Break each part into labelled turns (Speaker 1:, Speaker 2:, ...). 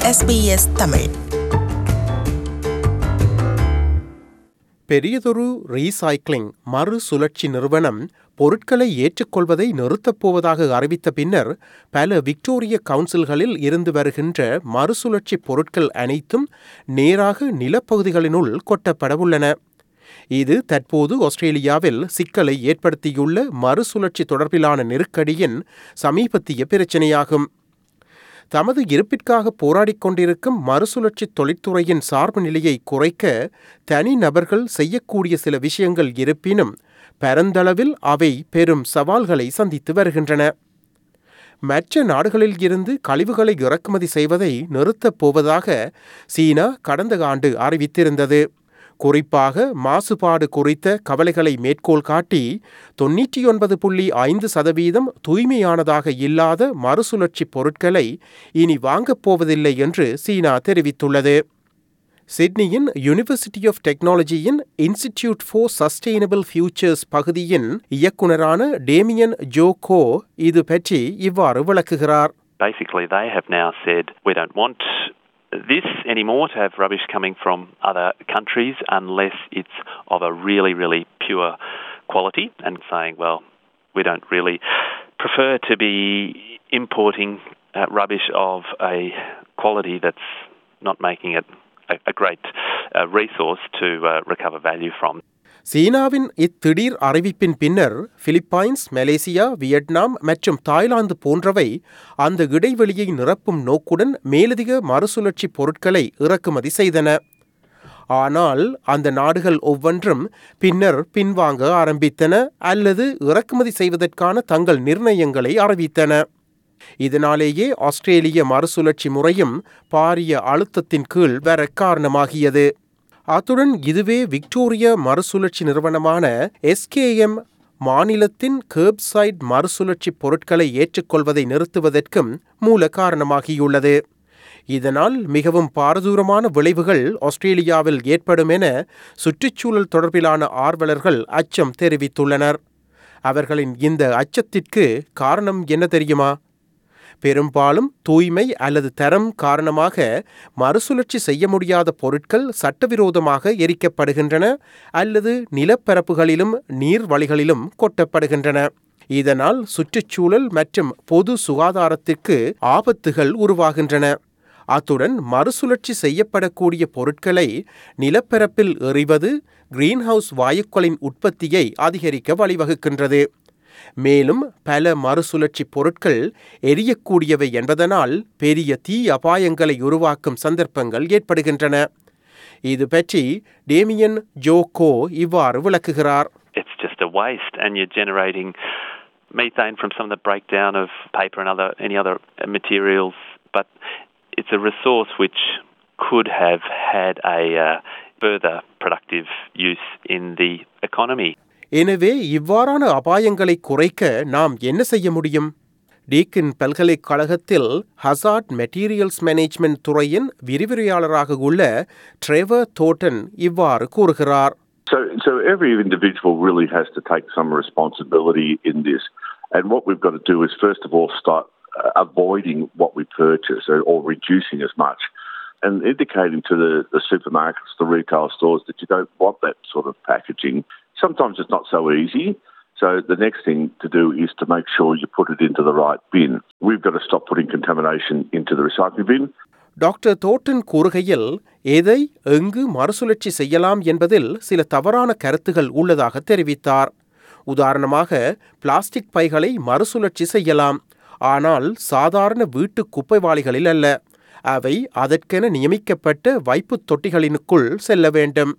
Speaker 1: SBS Tamil
Speaker 2: பெரியதொரு recycling மறுசுழற்சி நிறுவனம் பொருட்களை ஏற்றுக்கொள்வதை நிறுத்தப் போவதாக அறிவித்த பின்னர் பல விக்டோரிய கவுன்சில்களில் இருந்து வருகின்ற மறுசுழற்சி பொருட்கள் அனைத்தும் நேராக நிலப்பகுதிகளினுள் கொட்டப்படவுள்ளன இது தற்போது ஆஸ்திரேலியாவில் சிக்கலை ஏற்படுத்தியுள்ள மறுசுழற்சி தொடர்பிலான நெருக்கடியின் சமீபத்திய பிரச்சினையாகும் தமது இருப்பிற்காக போராடிக் கொண்டிருக்கும் மறுசுழற்சி தொழிற்துறையின் சார்பு நிலையை குறைக்க தனி நபர்கள் செய்யக்கூடிய சில விஷயங்கள் இருப்பினும் பரந்தளவில் அவை பெரும் சவால்களை சந்தித்து வருகின்றன மற்ற நாடுகளில் இருந்து கழிவுகளை இறக்குமதி செய்வதை நிறுத்தப் போவதாக சீனா கடந்த ஆண்டு அறிவித்திருந்தது குறிப்பாக மாசுபாடு குறித்த கவலைகளை மேற்கோள் காட்டி தொன்னூற்றி ஒன்பது புள்ளி ஐந்து சதவீதம் தூய்மையானதாக இல்லாத மறுசுழற்சி பொருட்களை இனி வாங்கப் போவதில்லை என்று சீனா தெரிவித்துள்ளது சிட்னியின் யூனிவர்சிட்டி ஆஃப் டெக்னாலஜியின் இன்ஸ்டிடியூட் ஃபார் சஸ்டெயினபிள் ஃபியூச்சர்ஸ் பகுதியின் இயக்குனரான டேமியன் ஜோகோ இது பற்றி இவ்வாறு விளக்குகிறார்
Speaker 3: basically they have now said we don't want this anymore to have rubbish coming from other countries unless it's of a really, really pure quality and saying, well, we don't really prefer to be importing uh, rubbish of a quality that's not making it a, a great uh, resource to uh, recover value from.
Speaker 2: சீனாவின் இத்திடீர் அறிவிப்பின் பின்னர் Philippines Malaysia Vietnam மற்றும் Thailand போன்றவை அந்த இடைவெளியை நிரப்பும் நோக்குடன் மேலதிக மறுசுழற்சி பொருட்களை இறக்குமதி செய்தன ஆனால் அந்த நாடுகள் ஒவ்வொன்றும் பின்னர் பின்வாங்க ஆரம்பித்தன அல்லது இறக்குமதி செய்வதற்கான தங்கள் நிர்ணயங்களை அறிவித்தன இதனாலேயே ஆஸ்திரேலிய மறுசுழற்சி முறையும் பாரிய அழுத்தத்தின் கீழ் வர காரணமாகியது அத்துடன் இதுவே விக்டோரிய மறுசுழற்சி நிறுவனமான எஸ்கேஎம் மாநிலத்தின் கேர்ப்சைட் மறுசுழற்சி பொருட்களை ஏற்றுக்கொள்வதை நிறுத்துவதற்கும் மூல காரணமாகியுள்ளது இதனால் மிகவும் பாரதூரமான விளைவுகள் ஆஸ்திரேலியாவில் ஏற்படும் என சுற்றுச்சூழல் தொடர்பிலான ஆர்வலர்கள் அச்சம் தெரிவித்துள்ளனர் அவர்களின் இந்த அச்சத்திற்கு காரணம் என்ன தெரியுமா பெரும்பாலும் தூய்மை அல்லது தரம் காரணமாக மறுசுழற்சி செய்ய முடியாத பொருட்கள் சட்டவிரோதமாக எரிக்கப்படுகின்றன அல்லது நிலப்பரப்புகளிலும் நீர்வழிகளிலும் கொட்டப்படுகின்றன இதனால் சுற்றுச்சூழல் மற்றும் பொது சுகாதாரத்திற்கு ஆபத்துகள் உருவாகின்றன அத்துடன் மறுசுழற்சி செய்யப்படக்கூடிய பொருட்களை நிலப்பரப்பில் எறிவது கிரீன்ஹவுஸ் வாயுக்களின் உற்பத்தியை அதிகரிக்க வழிவகுக்கின்றது மேலும் பல மறுசுழற்சி பொருட்கள் எரியக்கூடியவை என்பதனால் பெரிய தீ அபாயங்களை உருவாக்கும் சந்தர்ப்பங்கள் ஏற்படுகின்றன இது பற்றி டேமியன் ஜோகோ இவ்வாறு விளக்குகிறார்
Speaker 3: It's just a waste, and you're generating methane from some of the breakdown of paper and other any other materials. But it's a resource which could have had a uh, further productive use in the economy.
Speaker 2: எனவே இவ்வாறான அபாயங்களை குறைக்க நாம் என்ன செய்ய முடியும் டீக்கின் பல்கலைக்கழகத்தில் hazard materials management துறையின் விரிவுரையாளராக உள்ள ட்ரெவர் தோட்டன் இவ்வாறு கூறுகிறார்
Speaker 4: So, so every individual really has to take some responsibility in this. And what we've got to do is, first of all, start uh, avoiding what we purchase or, or reducing as much and indicating to the, the supermarkets, the retail stores that you don't want that sort of packaging. Sometimes it's not so easy. So the next thing to do is to make sure you put it into the right bin. We've got to stop putting contamination into the recycling bin.
Speaker 2: Doctor தோட்டன் கூறுகையில் எதை எங்கு மறுசுழற்சி செய்யலாம் என்பதில் சில தவறான கருத்துகள் உள்ளதாக தெரிவித்தார் உதாரணமாக பிளாஸ்டிக் பைகளை மறுசுழற்சி செய்யலாம் ஆனால் சாதாரண வீட்டு குப்பைவாளிகளில் அல்ல அவை அதற்கென நியமிக்கப்பட்ட வைப்புத் தொட்டிகளினுக்குள் செல்ல வேண்டும்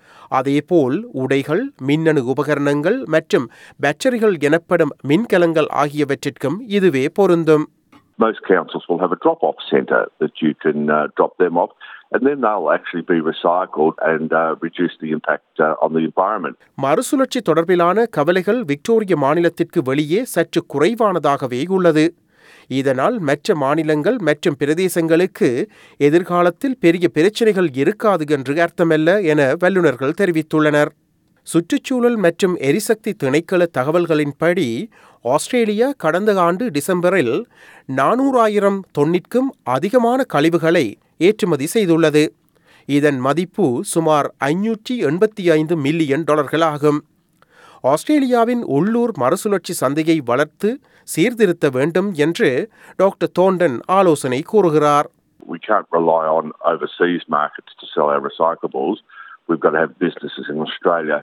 Speaker 2: அதேபோல் உடைகள் மின்னணு உபகரணங்கள் மற்றும் பேட்டரிகள் எனப்படும் மின்கலங்கள் ஆகியவற்றிற்கும் இதுவே பொருந்தும்
Speaker 4: Most councils will have a drop-off centre that you can uh, drop them off, and then they'll actually be recycled and uh, reduce the impact uh, on the environment.
Speaker 2: மறுசுழற்சி தொடர்பிலான கவலைகள் விக்டோரிய மாநிலத்திற்கு வெளியே சற்று குறைவானதாகவே உள்ளது இதனால் மற்ற மாநிலங்கள் மற்றும் பிரதேசங்களுக்கு எதிர்காலத்தில் பெரிய பிரச்சனைகள் இருக்காது என்று அர்த்தமல்ல என வல்லுநர்கள் தெரிவித்துள்ளனர் சுற்றுச்சூழல் மற்றும் எரிசக்தி திணைக்கள தகவல்களின்படி ஆஸ்திரேலியா கடந்த ஆண்டு டிசம்பரில் நானூறாயிரம் தொன்னிற்கும் அதிகமான கழிவுகளை ஏற்றுமதி செய்துள்ளது இதன் மதிப்பு சுமார் ஐநூற்றி எண்பத்தி ஐந்து மில்லியன் டாலர்களாகும் ஆஸ்திரேலியாவின் உள்ளூர் மறுசுழற்சி சந்தையை வளர்த்து சீர்திருத்த வேண்டும் என்று டாக்டர் தோண்டன் ஆலோசனை கூறுகிறார்
Speaker 4: We can't rely on overseas markets to sell our recyclables. We've got to have businesses in Australia.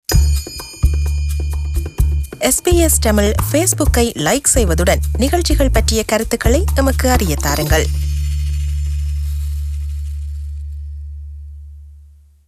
Speaker 1: SBS Tamil ஃபேஸ்புக்கை லைக் செய்வதுடன் நிகழ்ச்சிகள் பற்றிய கருத்துக்களை எமக்கு அறிய தாருங்கள்